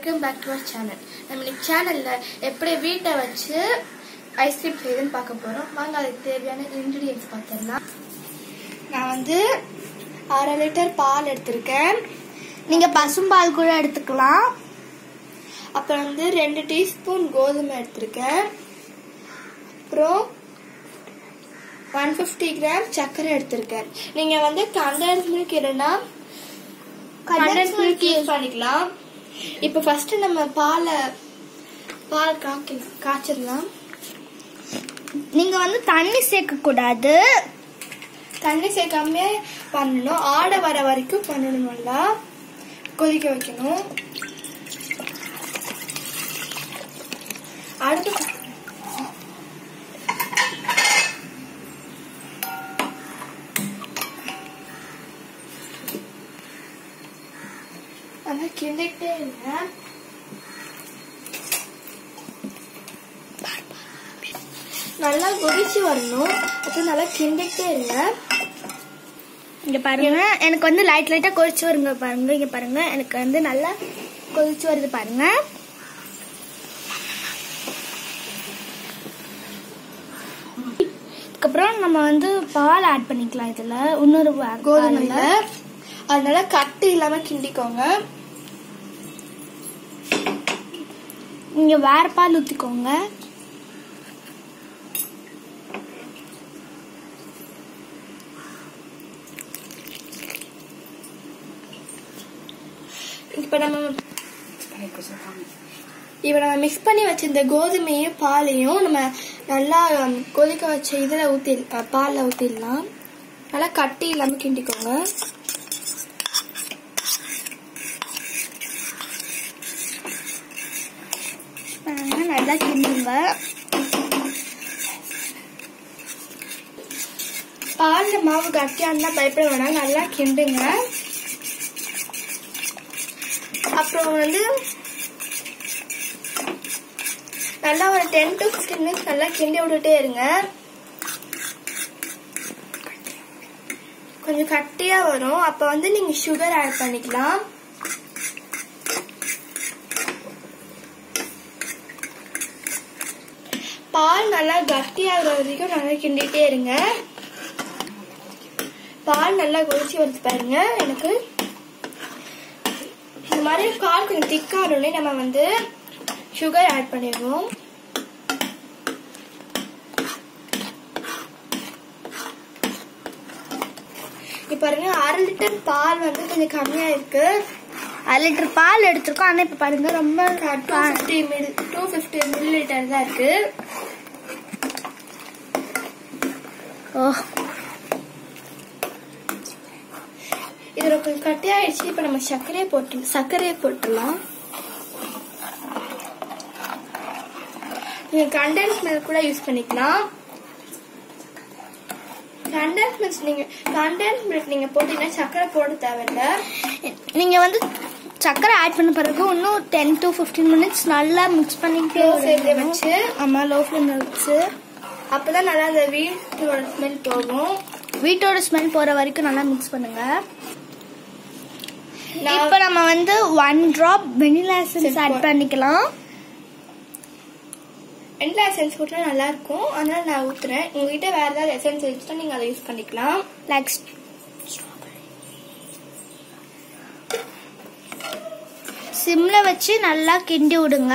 Welcome back to our channel நம்ம இன்னைக்கு சேனலில் எப்படி வீட்டை வச்சு ஐஸ்கிரீம் செய்யுதுன்னு பார்க்க போகிறோம் வாங்க அதுக்கு தேவையான இன்க்ரீடியன்ஸ் பார்த்துடலாம் நான் வந்து அரை லிட்டர் பால் எடுத்திருக்கேன் நீங்க பசும்பால் கூட எடுத்துக்கலாம் அப்புறம் வந்து ரெண்டு டீஸ்பூன் கோதுமை எடுத்திருக்கேன் அப்புறம் ஒன் ஃபிஃப்டி கிராம் சர்க்கரை எடுத்திருக்கேன் நீங்கள் வந்து கண்டன்ஸ் மில்க் இல்லைன்னா கண்டன்ஸ் மில்க் யூஸ் பண்ணிக்கலாம் இப்போ ஃபர்ஸ்ட் நம்ம பாலை பால் காக்கி காய்ச்சிடலாம் நீங்க வந்து தண்ணி சேர்க்க கூடாது தண்ணி சேர்க்காம பண்ணணும் ஆடை வர வரைக்கும் பண்ணணும் நல்லா கொதிக்க வைக்கணும் அடுத்து நல்லா கிண்டிக்கிட்டே இருங்க நல்லா கொதிச்சு வரணும் அப்புறம் நல்லா கிண்டிக்கிட்டே இருங்க இங்க பாருங்க எனக்கு வந்து லைட் லைட்டா கொதிச்சு வருங்க பாருங்க இங்க பாருங்க எனக்கு வந்து நல்லா கொதிச்சு வருது பாருங்க அதுக்கப்புறம் நம்ம வந்து பால் ஆட் பண்ணிக்கலாம் இதுல இன்னொரு வா- கோதுமையில பால்ல. அதனால கட்டு இல்லாம கிண்டிக்கோங்க நீங்க வேற பால் ஊத்திக்கோங்க இப்ப நம்ம இப்ப நம்ம மிக்ஸ் பண்ணி வச்சிருந்த கோதுமையும் பாலையும் நம்ம நல்லா um, கொதிக்க வச்ச இதுல ஊத்தி அஹ், பால்ல ஊத்திடலாம் நல்லா கட்டி இல்லாம கிண்டிக்கோங்க பாருங்க, நல்லா கிண்டுங்க பால்ல மாவு கட்டியா இருந்தா பயப்பட வேணாம் நல்லா கிண்டுங்க அப்புறம் வந்து நல்லா ஒரு டென் டு ஃபிஃப்டீன் மினிட்ஸ் நல்லா கிண்டி விட்டுட்டே இருங்க கொஞ்சம் கட்டியா வரும் அப்ப வந்து நீங்க சுகர் ஆட் பண்ணிக்கலாம் பால் நல்லா கட்டியாகிற வரைக்கும் நல்லா கிண்டிட்டே இருங்க பால் நல்லா கொதிச்சு வருது பாருங்க எனக்கு இந்த மாதிரி பால் கொஞ்சம் திக்கானோடனே நம்ம வந்து சுகர் ஆட் பண்ணிடுவோம் இப்ப பாருங்க அரை லிட்டர் பால் வந்து கொஞ்சம் கம்மியா இருக்கு அரை லிட்டர் பால் எடுத்திருக்கோம் ஆனா இப்ப பாருங்க ரொம்ப two fifty mil two fifty milli litre தான் இருக்கு ஓ இதுல கொஞ்சம் கட்டியாயிடுச்சு இப்ப நம்ம சர்க்கரையை போட்டு சர்க்கரையை போட்டுடலாம் நீங்க கண்டென்ஸ் மில்க் கூட யூஸ் பண்ணிக்கலாம் கண்டென்ஸ் மில்க் நீங்க கண்டென்ஸ் மில்க் நீங்க போட்டீங்கன்னா சர்க்கரை போட தேவையில்ல நீங்க வந்து சக்கரை ஆட் பண்ண பிறகு இன்னும் டென் டு 15 மினிட்ஸ் நல்லா மிக்ஸ் பண்ணிக்கிட்டே Low flame ல இருக்கணும். வச்சு. ஆமா லோ ஃப்ளேம்ல வச்சு அப்பதான் நல்லா அந்த வீட்டோட ஸ்மெல் போகும் வீட்டோட ஸ்மெல் போற வரைக்கும் நல்லா மிக்ஸ் பண்ணுங்க நான் இப்போ நம்ம வந்து ஒன் டிராப் வெனிலா எசன்ஸ் சரி, ஆட் போ- பண்ணிக்கலாம் வெண்ணிலா எசன்ஸ் போட்டா நல்லா இருக்கும் அதனால நான் ஊத்துறேன் உங்ககிட்ட வேற ஏதாவது எசன்ஸ் இருந்துச்சுன்னா நீங்க அதை யூஸ் பண்ணிக்கலாம் லைக் சிம்ல வச்சு நல்லா கிண்டி விடுங்க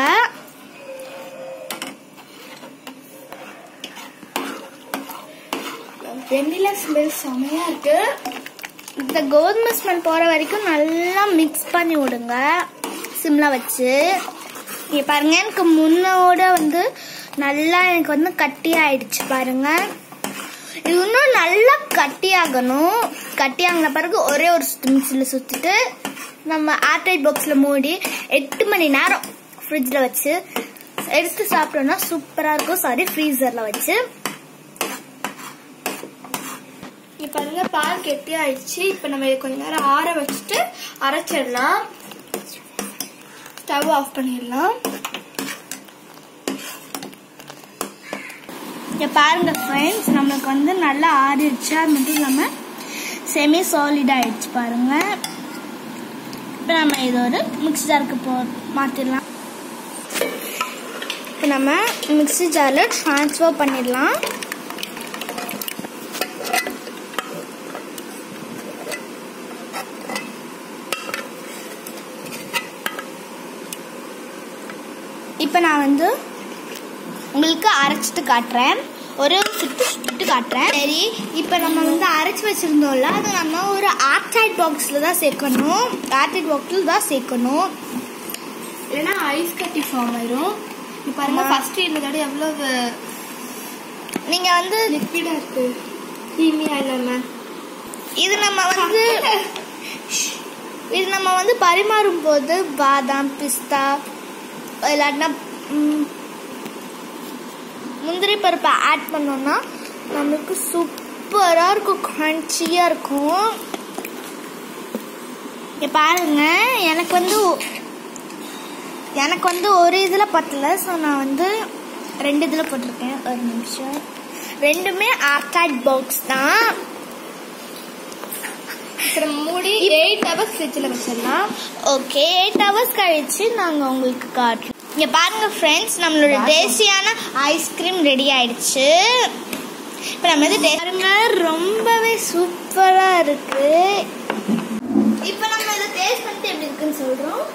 வெண்ணிலா ஸ்மெல் செமையா இருக்கு இந்த கோதுமை ஸ்மெல் போற வரைக்கும் நல்லா மிக்ஸ் பண்ணி விடுங்க சிம்ல வச்சு இங்க பாருங்க எனக்கு முன்னோட வந்து நல்லா எனக்கு வந்து கட்டி ஆயிடுச்சு பாருங்க இது இன்னும் நல்லா கட்டியாகணும் கட்டியாகின பிறகு ஒரே ஒரு சுத்து மிக்சியில் சுத்திட்டு நம்ம ஏர்டைட் பாக்ஸ்ல மூடி எட்டு மணி நேரம் ஃப்ரிட்ஜில் வச்சு எடுத்து சாப்பிட்டோம்னா சூப்பரா இருக்கும் சாரி ஃப்ரீசர்ல வச்சு இங்க பாருங்க பால் கெட்டி ஆயிடுச்சு இப்ப நம்ம இதை கொஞ்ச நேரம் ஆற வச்சுட்டு அரைச்சிடலாம் ஸ்டவ் ஆஃப் பண்ணிடலாம் இங்க பாருங்க ஃப்ரெண்ட்ஸ் நம்மளுக்கு வந்து நல்லா ஆறிடுச்சு அது மட்டும் இல்லாம செமி சாலிட் ஆயிடுச்சு பாருங்க இப்போ நம்ம இதை ஒரு மிக்ஸி ஜாருக்கு போ மாற்றிடலாம் இப்போ நம்ம மிக்ஸி ஜாரில் ட்ரான்ஸ்ஃபர் பண்ணிடலாம் இப்போ நான் வந்து உங்களுக்கு அரைச்சிட்டு காட்டுறேன் ஒரு சுட்டு சுட்டு காட்டுறேன் சரி இப்போ நம்ம வந்து அரைச்சி வச்சுருந்தோம்ல அது நம்ம ஒரு ஆர்டைட் பாக்ஸில் தான் சேர்க்கணும் ஆர்டைட் பாக்ஸில் தான் சேர்க்கணும் இல்லைன்னா ஐஸ் கட்டி ஃபார்ம் ஆயிரும் இப்போ பாருங்க ஆமா. ஃபர்ஸ்ட் இருந்ததோட எவ்வளவு நீங்கள் வந்து லிக்விடா இருக்கு தீமையா இல்லாம இது நம்ம வந்து இது நம்ம வந்து பரிமாறும் போது பாதாம் பிஸ்தா இல்லாட்டினா ம், முந்திரி பருப்பை ஆட் பண்ணோம்னா நம்மளுக்கு சூப்பராக இருக்கும் க்ரன்ச்சியாக இருக்கும் இங்க பாருங்க எனக்கு வந்து ஒ- எனக்கு வந்து ஒரு இதில் பத்தல ஸோ நான் வந்து ரெண்டு இதில் போட்டிருக்கேன் ஒரு நிமிஷம் ரெண்டுமே ஆர்டைட் பாக்ஸ் தான் அப்புறம் மூடி எயிட் ஹவர்ஸ் ஃப்ரிட்ஜில் வச்சிடலாம் ஓகே எயிட் ஹவர்ஸ் கழிச்சு நாங்கள் உங்களுக்கு காட்டுறோம் இங்கே பாருங்க ஃப்ரெண்ட்ஸ் நம்மளோட பாருங்க. தேசியான ஐஸ்கிரீம் ரெடி ஆயிடுச்சு இப்போ நம்ம இது டே- பாருங்க ரொம்பவே சூப்பராக இருக்கு இப்போ நம்ம இதை டேஸ்ட் பண்ணிட்டு எப்படி இருக்குன்னு சொல்கிறோம்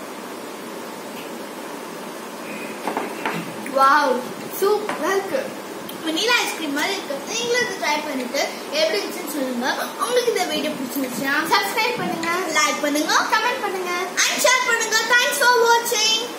வாவ் சூப்பரா இருக்கு வெனிலா ஐஸ்கிரீம் மாதிரி இருக்கு நீங்களும் இதை ட்ரை பண்ணிட்டு எப்படி இருந்துச்சுன்னு சொல்லுங்க உங்களுக்கு இந்த வீடியோ பிடிச்சிருந்துச்சுன்னா சப்ஸ்கிரைப் பண்ணுங்க லைக் பண்ணுங்க கமெண்ட் பண்ணுங்க அண்ட் ஷேர் பண்ணுங்க தேங்க்ஸ் ஃபார் வாட்சிங்